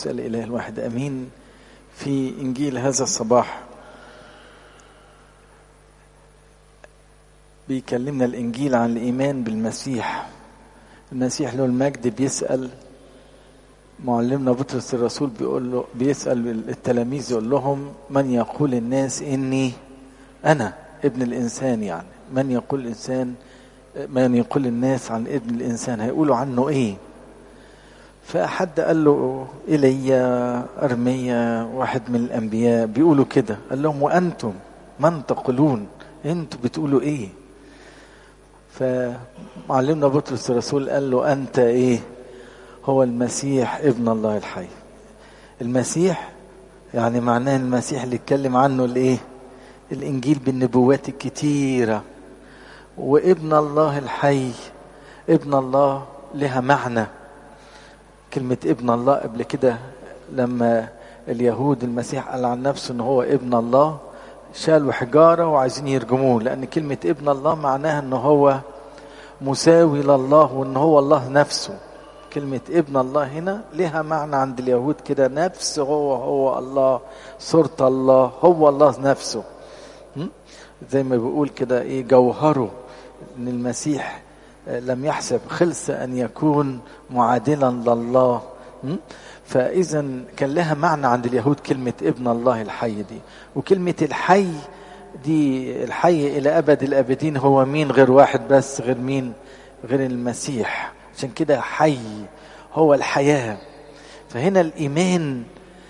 الإله الواحد أمين في إنجيل هذا الصباح بيكلمنا الإنجيل عن الإيمان بالمسيح المسيح له المجد بيسأل معلمنا بطرس الرسول بيقول له بيسأل التلاميذ يقول لهم من يقول الناس إني أنا ابن الإنسان يعني من يقول الإنسان من يقول الناس عن ابن الإنسان هيقولوا عنه إيه فحد قال له إيليا أرميا واحد من الأنبياء بيقولوا كده قال لهم وأنتم من تقولون أنتم بتقولوا إيه فمعلمنا بطرس الرسول قال له أنت إيه هو المسيح ابن الله الحي المسيح يعني معناه المسيح اللي اتكلم عنه الايه الانجيل بالنبوات الكتيره وابن الله الحي ابن الله لها معنى كلمة ابن الله قبل كده لما اليهود المسيح قال عن نفسه ان هو ابن الله شالوا حجارة وعايزين يرجموه لأن كلمة ابن الله معناها ان هو مساوي لله وان هو الله نفسه كلمة ابن الله هنا لها معنى عند اليهود كده نفس هو هو الله صورة الله هو الله نفسه زي ما بيقول كده ايه جوهره ان المسيح لم يحسب خلص ان يكون معادلا لله فاذا كان لها معنى عند اليهود كلمه ابن الله الحي دي وكلمه الحي دي الحي الى ابد الابدين هو مين غير واحد بس غير مين غير المسيح عشان كده حي هو الحياه فهنا الايمان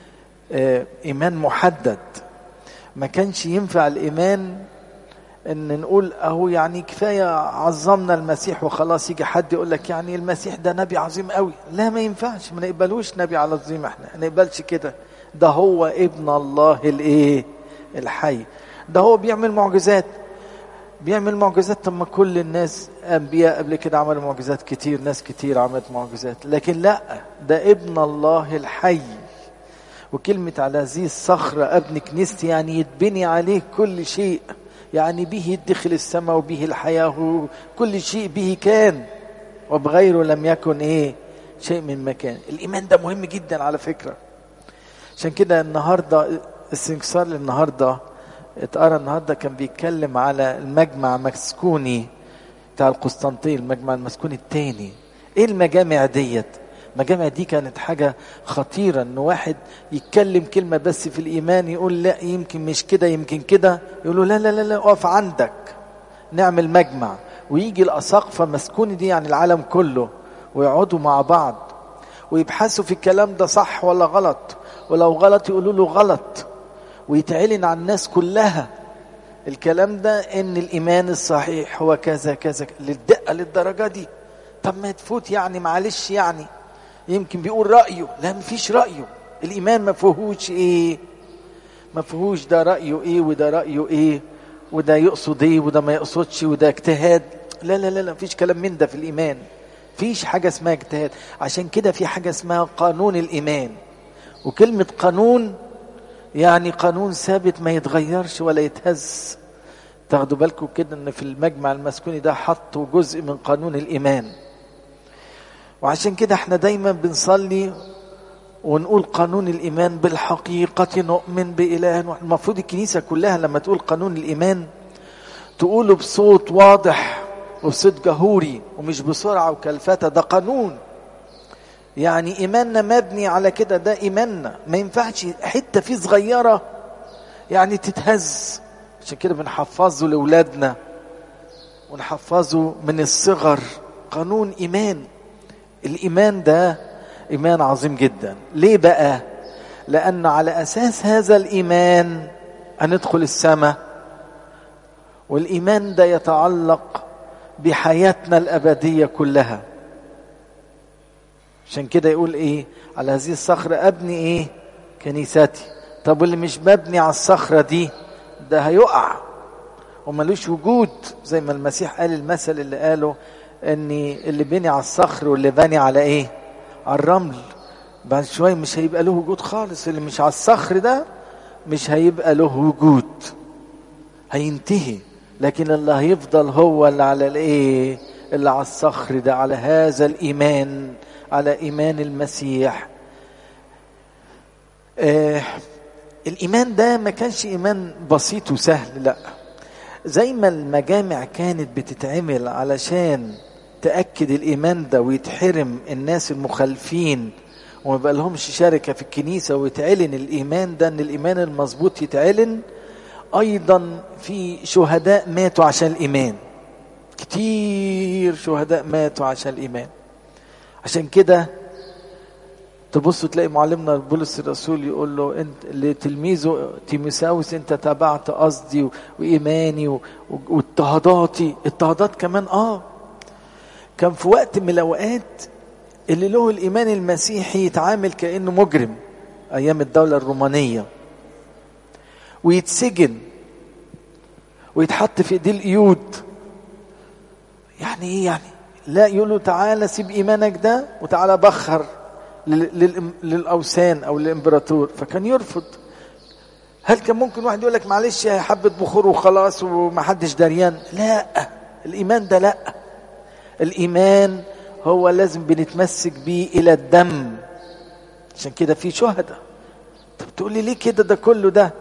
ايمان محدد ما كانش ينفع الايمان ان نقول اهو يعني كفايه عظمنا المسيح وخلاص يجي حد يقول لك يعني المسيح ده نبي عظيم قوي لا ما ينفعش ما نقبلوش نبي عظيم احنا ما نقبلش كده ده هو ابن الله الايه الحي ده هو بيعمل معجزات بيعمل معجزات طب ما كل الناس انبياء قبل كده عملوا معجزات كتير ناس كتير عملت معجزات لكن لا ده ابن الله الحي وكلمة على هذه الصخرة ابن كنيستي يعني يتبني عليه كل شيء يعني به يدخل السماء وبه الحياة كل شيء به كان وبغيره لم يكن ايه شيء من مكان الايمان ده مهم جدا على فكرة عشان كده النهاردة السنكسار النهاردة اتقرا النهاردة كان بيتكلم على المجمع مسكوني بتاع القسطنطين المجمع المسكوني الثاني ايه المجامع ديت المجامع دي كانت حاجة خطيرة ان واحد يتكلم كلمة بس في الايمان يقول لا يمكن مش كده يمكن كده يقولوا لا لا لا لا اقف عندك نعمل مجمع ويجي الاساقفة مسكوني دي يعني العالم كله ويقعدوا مع بعض ويبحثوا في الكلام ده صح ولا غلط ولو غلط يقولوا له غلط ويتعلن عن الناس كلها الكلام ده ان الايمان الصحيح هو كذا كذا للدقة للدرجة دي طب ما تفوت يعني معلش يعني يمكن بيقول رأيه لا مفيش رأيه الإيمان ما فيهوش إيه ما فيهوش ده رأيه إيه وده رأيه إيه وده يقصد إيه وده ما يقصدش وده اجتهاد لا لا لا لا مفيش كلام من ده في الإيمان فيش حاجة اسمها اجتهاد عشان كده في حاجة اسمها قانون الإيمان وكلمة قانون يعني قانون ثابت ما يتغيرش ولا يتهز تاخدوا بالكم كده ان في المجمع المسكوني ده حطوا جزء من قانون الإيمان وعشان كده احنا دايما بنصلي ونقول قانون الإيمان بالحقيقة نؤمن بإله المفروض الكنيسة كلها لما تقول قانون الإيمان تقوله بصوت واضح وبصوت جهوري ومش بسرعة وكلفتة ده قانون يعني إيماننا مبني على كده ده إيماننا ما ينفعش حتة فيه صغيرة يعني تتهز عشان كده بنحفظه لأولادنا ونحفظه من الصغر قانون إيمان الإيمان ده إيمان عظيم جدا ليه بقى لأن على أساس هذا الإيمان هندخل السماء والإيمان ده يتعلق بحياتنا الأبدية كلها عشان كده يقول إيه على هذه الصخرة أبني إيه كنيستي طب واللي مش مبني على الصخرة دي ده هيقع وملوش وجود زي ما المسيح قال المثل اللي قاله ان اللي بني على الصخر واللي بني على ايه على الرمل بعد شويه مش هيبقى له وجود خالص اللي مش على الصخر ده مش هيبقى له وجود هينتهي لكن اللي هيفضل هو اللي على الايه اللي على الصخر ده على هذا الايمان على ايمان المسيح آه الإيمان ده ما كانش إيمان بسيط وسهل لا زي ما المجامع كانت بتتعمل علشان تأكد الإيمان ده ويتحرم الناس المخالفين وما بقى لهمش شركة في الكنيسة ويتعلن الإيمان ده أن الإيمان المظبوط يتعلن أيضا في شهداء ماتوا عشان الإيمان كتير شهداء ماتوا عشان الإيمان عشان كده تبصوا تلاقي معلمنا بولس الرسول يقول له انت لتلميذه تيموساوس انت تبعت قصدي وايماني واضطهاداتي اضطهادات كمان اه كان في وقت من الاوقات اللي له الايمان المسيحي يتعامل كانه مجرم ايام الدوله الرومانيه ويتسجن ويتحط في ايديه القيود يعني ايه يعني لا يقول له تعالى سيب ايمانك ده وتعالى بخر للاوثان او للامبراطور فكان يرفض هل كان ممكن واحد يقول لك معلش يا حبه بخور وخلاص ومحدش دريان لا الايمان ده لا الايمان هو لازم بنتمسك بيه الى الدم عشان كده في شهداء طب تقول لي ليه كده ده كله ده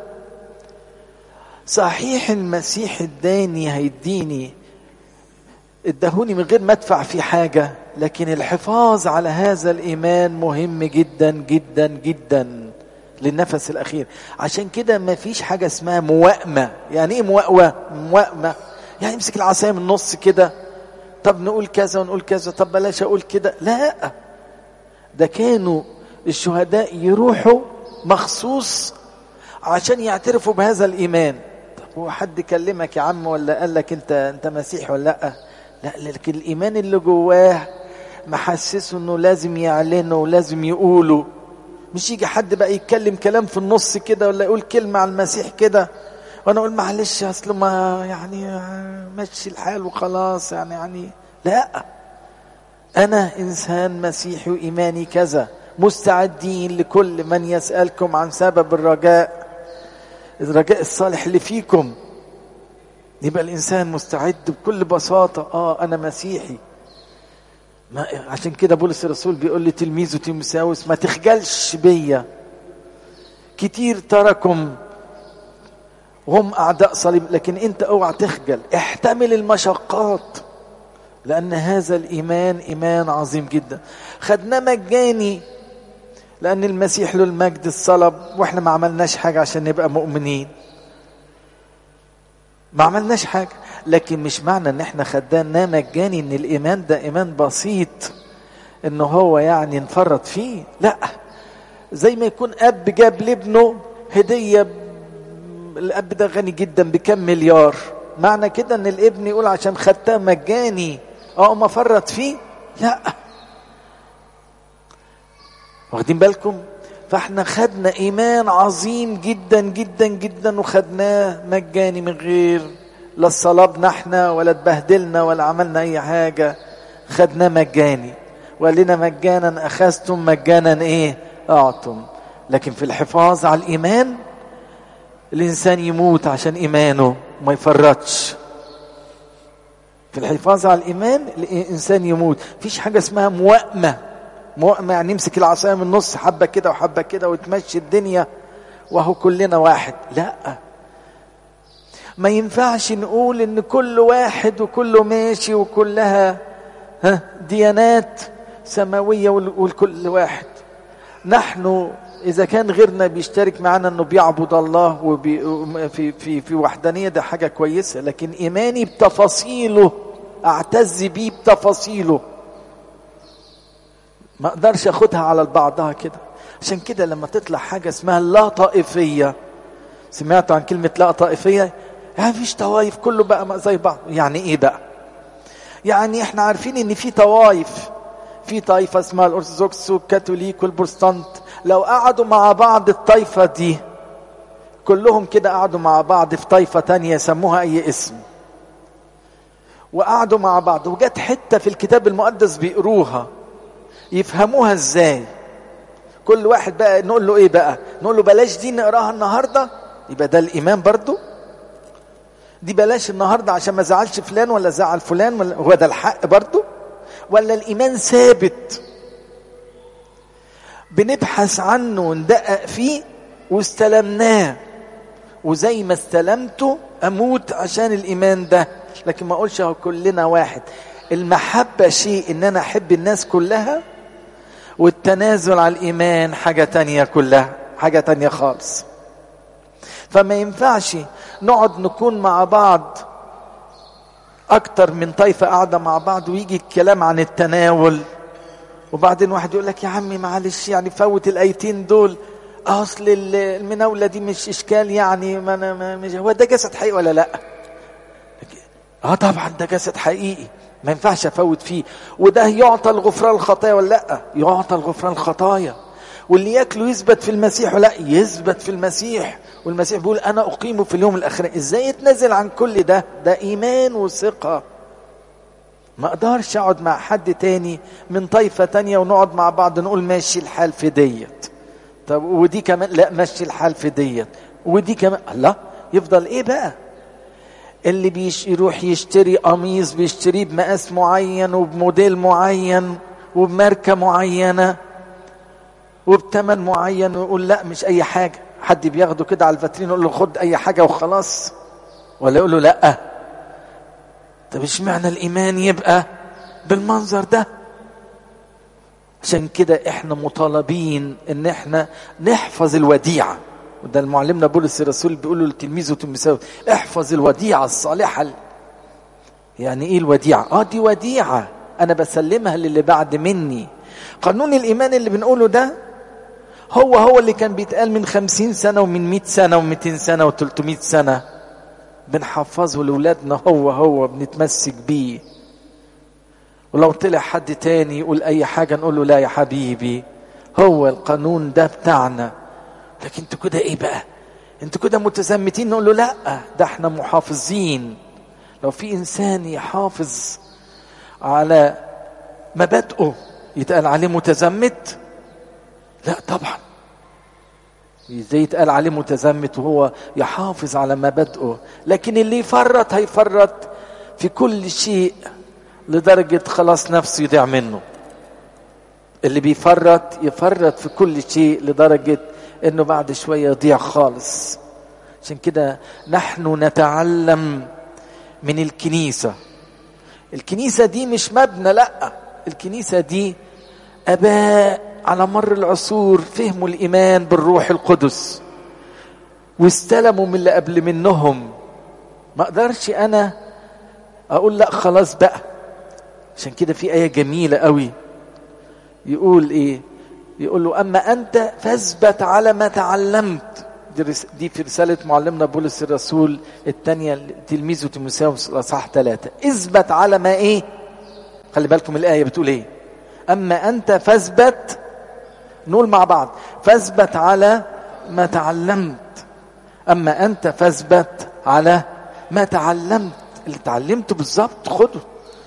صحيح المسيح اداني هيديني ادهوني من غير ما ادفع فيه حاجه لكن الحفاظ على هذا الايمان مهم جدا جدا جدا للنفس الاخير عشان كده ما فيش حاجه اسمها موائمه يعني ايه موائمه موائمه يعني امسك العصايه من النص كده طب نقول كذا ونقول كذا طب بلاش اقول كده لا ده كانوا الشهداء يروحوا مخصوص عشان يعترفوا بهذا الايمان طب هو حد كلمك يا عم ولا قال لك انت انت مسيح ولا لا لا لكن الايمان اللي جواه محسسه انه لازم يعلنه ولازم يقوله مش يجي حد بقى يتكلم كلام في النص كده ولا يقول كلمة على المسيح كده وانا اقول معلش اصل ما يعني مشي الحال وخلاص يعني يعني لا انا انسان مسيحي وايماني كذا مستعدين لكل من يسالكم عن سبب الرجاء الرجاء الصالح اللي فيكم يبقى الانسان مستعد بكل بساطه اه انا مسيحي ما عشان كده بولس الرسول بيقول لتلميذه تيموساوس ما تخجلش بيا كتير تركم وهم اعداء صليب لكن انت اوعى تخجل احتمل المشقات لان هذا الايمان ايمان عظيم جدا خدناه مجاني لان المسيح له المجد الصلب واحنا ما عملناش حاجه عشان نبقى مؤمنين ما عملناش حاجه لكن مش معنى ان احنا خدناه مجاني ان الايمان ده ايمان بسيط ان هو يعني نفرط فيه لا زي ما يكون اب جاب لابنه هديه الاب ده غني جدا بكم مليار معنى كده ان الابن يقول عشان خدتها مجاني اه ما فرط فيه لا واخدين بالكم فاحنا خدنا ايمان عظيم جدا جدا جدا وخدناه مجاني من غير لا صلبنا احنا ولا اتبهدلنا ولا عملنا اي حاجه خدناه مجاني وقال لنا مجانا اخذتم مجانا ايه اعطم لكن في الحفاظ على الايمان الانسان يموت عشان ايمانه ما يفرطش في الحفاظ على الايمان الانسان يموت مفيش حاجه اسمها موائمه موائمه يعني يمسك العصايه من النص حبه كده وحبه كده وتمشي الدنيا وهو كلنا واحد لا ما ينفعش نقول ان كل واحد وكله ماشي وكلها ها ديانات سماويه والكل واحد نحن اذا كان غيرنا بيشترك معنا انه بيعبد الله وبي في في في وحدانيه ده حاجه كويسه لكن ايماني بتفاصيله اعتز بيه بتفاصيله ما اقدرش اخدها على بعضها كده عشان كده لما تطلع حاجه اسمها لا طائفيه سمعتوا عن كلمه لا طائفيه يعني مفيش طوائف كله بقى زي بعض يعني ايه بقى يعني احنا عارفين ان في طوائف في طائفه اسمها الارثوذكس والكاثوليك والبروتستانت لو قعدوا مع بعض الطائفه دي كلهم كده قعدوا مع بعض في طائفه تانية يسموها اي اسم وقعدوا مع بعض وجت حته في الكتاب المقدس بيقروها يفهموها ازاي كل واحد بقى نقول له ايه بقى نقول له بلاش دي نقراها النهارده يبقى ده الايمان برضو دي بلاش النهارده عشان ما زعلش فلان ولا زعل فلان ولا هو ده الحق برضو ولا الايمان ثابت بنبحث عنه وندقق فيه واستلمناه وزي ما استلمته اموت عشان الايمان ده لكن ما اقولش اهو كلنا واحد المحبة شيء ان انا احب الناس كلها والتنازل على الايمان حاجة تانية كلها حاجة تانية خالص فما ينفعش نقعد نكون مع بعض اكتر من طائفة قاعدة مع بعض ويجي الكلام عن التناول وبعدين واحد يقول لك يا عمي معلش يعني فوت الايتين دول اصل المناوله دي مش اشكال يعني ما انا ما مش هو ده جسد حقيقي ولا لا اه طبعا ده جسد حقيقي ما ينفعش افوت فيه وده يعطى الغفران الخطايا ولا لا يعطى الغفران الخطايا واللي ياكله يثبت في المسيح ولا يثبت في المسيح والمسيح بيقول انا اقيمه في اليوم الاخير ازاي يتنازل عن كل ده ده ايمان وثقه ما اقدرش اقعد مع حد تاني من طائفه تانية ونقعد مع بعض نقول ماشي الحال في ديت طب ودي كمان لا ماشي الحال في ديت ودي كمان الله يفضل ايه بقى اللي بيش يروح يشتري قميص بيشتريه بمقاس معين وبموديل معين وبماركة معينة وبتمن معين ويقول لا مش أي حاجة حد بياخده كده على الفاترين يقول له خد أي حاجة وخلاص ولا يقول له لا طب اشمعنى الإيمان يبقى بالمنظر ده عشان كده احنا مطالبين ان احنا نحفظ الوديعه وده المعلمنا بولس الرسول بيقول له لتلميذه تلميذه احفظ الوديعه الصالحه يعني ايه الوديعه اه دي وديعه انا بسلمها للي بعد مني قانون الايمان اللي بنقوله ده هو هو اللي كان بيتقال من خمسين سنة ومن مئة سنة ومئتين سنة وتلتمائة سنة بنحفظه لأولادنا هو هو بنتمسك بيه ولو طلع حد تاني يقول اي حاجة نقول له لا يا حبيبي هو القانون ده بتاعنا لكن انتوا كده ايه بقى انتوا كده متزمتين نقول له لا ده احنا محافظين لو في انسان يحافظ على مبادئه يتقال عليه متزمت لا طبعا ازاي يتقال عليه متزمت وهو يحافظ على مبادئه لكن اللي يفرط هيفرط في كل شيء لدرجة خلاص نفسه يضيع منه اللي بيفرط يفرط في كل شيء لدرجة انه بعد شوية يضيع خالص عشان كده نحن نتعلم من الكنيسة الكنيسة دي مش مبنى لا الكنيسة دي أباء على مر العصور فهموا الإيمان بالروح القدس واستلموا من اللي قبل منهم ما أقدرش أنا أقول لا خلاص بقى عشان كده في آية جميلة قوي يقول إيه يقول له أما أنت فاثبت على ما تعلمت دي في رسالة معلمنا بولس الرسول الثانية تلميذه تيموثاوس الأصحاح ثلاثة اثبت على ما إيه خلي بالكم الآية بتقول إيه أما أنت فاثبت نقول مع بعض فاثبت على ما تعلمت أما أنت فاثبت على ما تعلمت اللي تعلمته بالظبط خده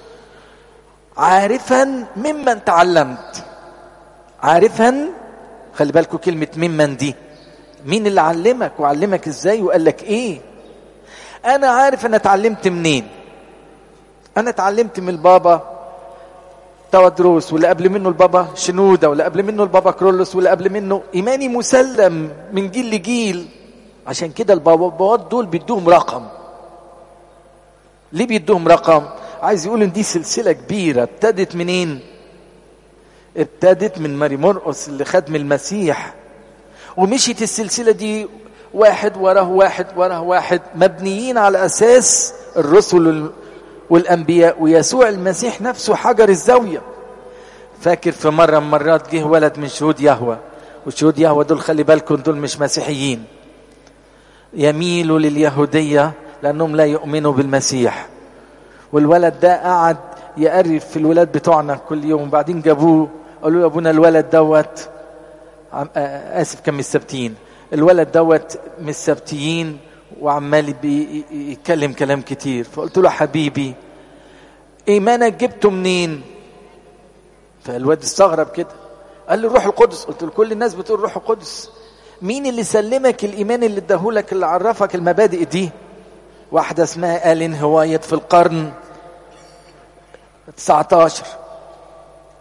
عارفا ممن تعلمت عارفا خلي بالكم كلمة ممن دي مين اللي علمك وعلمك ازاي وقال لك ايه انا عارف انا اتعلمت منين انا اتعلمت من البابا تودروس واللي قبل منه البابا شنودة واللي قبل منه البابا كرولوس واللي قبل منه ايماني مسلم من جيل لجيل عشان كده البابات دول بيدوهم رقم ليه بيدوهم رقم عايز يقول ان دي سلسلة كبيرة ابتدت منين ابتدت من ماري مرقس اللي خدم المسيح ومشيت السلسلة دي واحد وراه واحد وراه واحد مبنيين على أساس الرسل والأنبياء ويسوع المسيح نفسه حجر الزاوية فاكر في مرة من مرات جه ولد من شهود يهوى وشهود يهوى دول خلي بالكم دول مش مسيحيين يميلوا لليهودية لأنهم لا يؤمنوا بالمسيح والولد ده قعد يقرف في الولاد بتوعنا كل يوم وبعدين جابوه قالوا له ابونا الولد دوت اسف كان من السبتيين الولد دوت من السبتيين وعمال بيتكلم كلام كتير فقلت له حبيبي ايمانك جبته منين فالواد استغرب كده قال لي الروح القدس قلت له كل الناس بتقول الروح القدس مين اللي سلمك الايمان اللي اداهولك اللي عرفك المبادئ دي واحده اسمها الين هوايت في القرن 19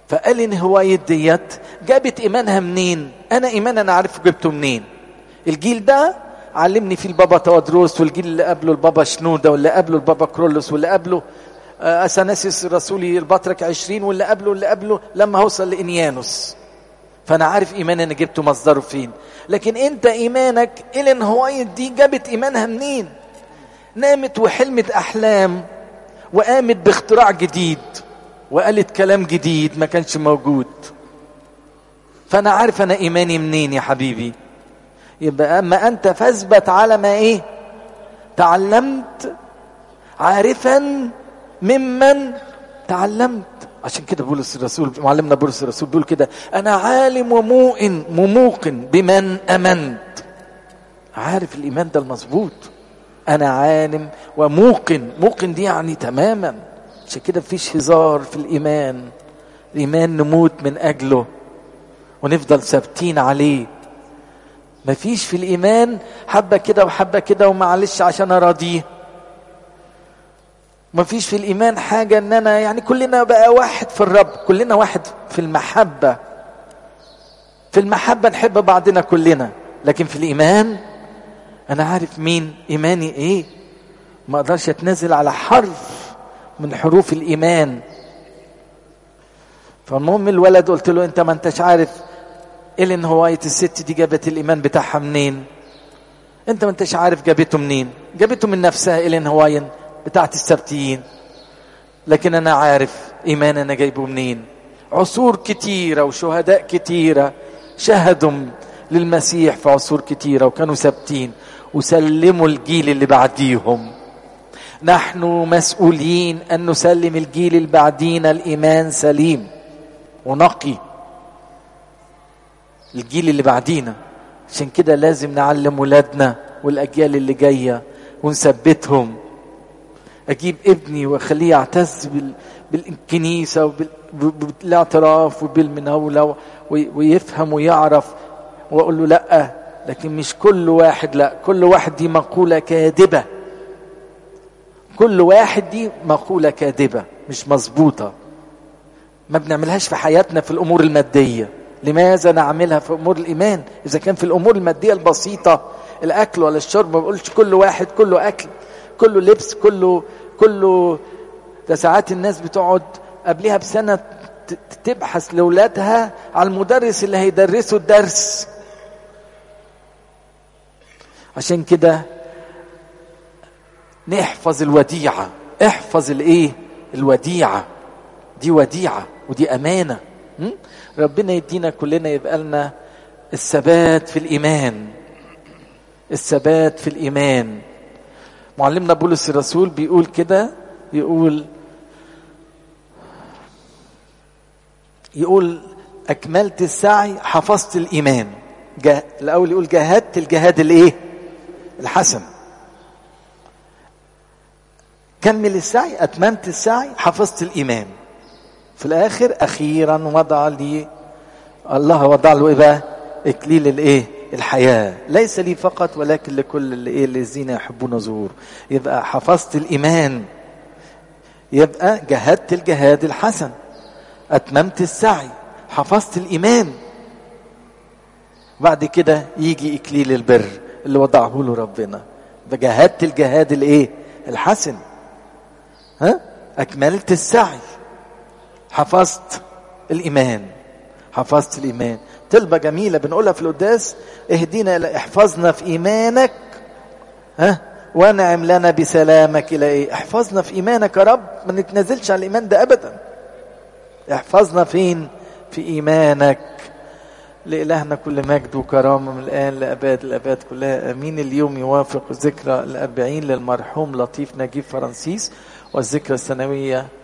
فقال ان هواية ديت جابت ايمانها منين انا ايمان انا عارف جبته منين الجيل ده علمني فيه البابا تودروس والجيل اللي قبله البابا شنودة واللي قبله البابا كرولوس واللي قبله اثناسيس الرسولي البطرك عشرين واللي قبله واللي قبله لما هوصل لانيانوس فانا عارف ايمان انا جبته مصدره فين لكن انت ايمانك الين هوايت دي جابت ايمانها منين نامت وحلمت احلام وقامت باختراع جديد وقالت كلام جديد ما كانش موجود فانا عارف انا ايماني منين يا حبيبي يبقى اما انت فاثبت على ما ايه تعلمت عارفا ممن تعلمت عشان كده بولس الرسول معلمنا بولس الرسول بيقول كده انا عالم وموقن وموقن بمن امنت عارف الايمان ده المظبوط انا عالم وموقن موقن دي يعني تماما عشان كده مفيش هزار في الايمان الايمان نموت من اجله ونفضل ثابتين عليه مفيش في الايمان حبه كده وحبه كده ومعلش عشان اراضيه مفيش في الايمان حاجه ان انا يعني كلنا بقى واحد في الرب كلنا واحد في المحبه في المحبه نحب بعضنا كلنا لكن في الايمان انا عارف مين ايماني ايه ما اقدرش اتنازل على حرف من حروف الايمان فالمهم الولد قلت له انت ما انتش عارف الين هوايه الست دي جابت الايمان بتاعها منين انت ما انتش عارف جابته منين جابته من نفسها الين هواين بتاعت السبتيين لكن انا عارف ايمان انا جايبه منين عصور كتيره وشهداء كتيره شهدوا للمسيح في عصور كتيره وكانوا ثابتين وسلموا الجيل اللي بعديهم نحن مسؤولين ان نسلم الجيل اللي بعدينا الايمان سليم ونقي الجيل اللي بعدينا عشان كده لازم نعلم ولادنا والاجيال اللي جايه ونثبتهم اجيب ابني واخليه يعتز بال... بالكنيسه وبالاعتراف وبالمناوله ويفهم ويعرف واقول له لا لكن مش كل واحد لا كل واحد دي مقوله كاذبه كل واحد دي مقوله كاذبه مش مظبوطه ما بنعملهاش في حياتنا في الامور الماديه لماذا نعملها في امور الايمان اذا كان في الامور الماديه البسيطه الاكل ولا الشرب ما بقولش كل واحد كله اكل كله لبس كله كله ده ساعات الناس بتقعد قبلها بسنه تبحث لاولادها على المدرس اللي هيدرسوا الدرس عشان كده نحفظ الوديعه احفظ الايه الوديعه دي وديعه ودي امانه م? ربنا يدينا كلنا يبقى لنا الثبات في الايمان الثبات في الايمان معلمنا بولس الرسول بيقول كده يقول يقول اكملت السعي حفظت الايمان جه... الاول يقول جاهدت الجهاد الايه الحسن كمل السعي اتممت السعي حفظت الايمان في الاخر اخيرا وضع لي الله وضع له ايه بقى اكليل الايه الحياه ليس لي فقط ولكن لكل اللي ايه الذين يحبون ظهور يبقى حفظت الايمان يبقى جهدت الجهاد الحسن اتممت السعي حفظت الايمان بعد كده يجي اكليل البر اللي وضعه له ربنا فجهدت الجهاد الايه الحسن ها اكملت السعي حفظت الايمان حفظت الايمان طلبة جميلة بنقولها في القداس اهدينا الى احفظنا في ايمانك ها وانعم لنا بسلامك الى ايه احفظنا في ايمانك يا رب ما نتنازلش على الايمان ده ابدا احفظنا فين في ايمانك لإلهنا كل مجد وكرامة من الآن لأباد الأباد كلها أمين اليوم يوافق ذكرى الأربعين للمرحوم لطيف نجيب فرانسيس والذكرى السنوية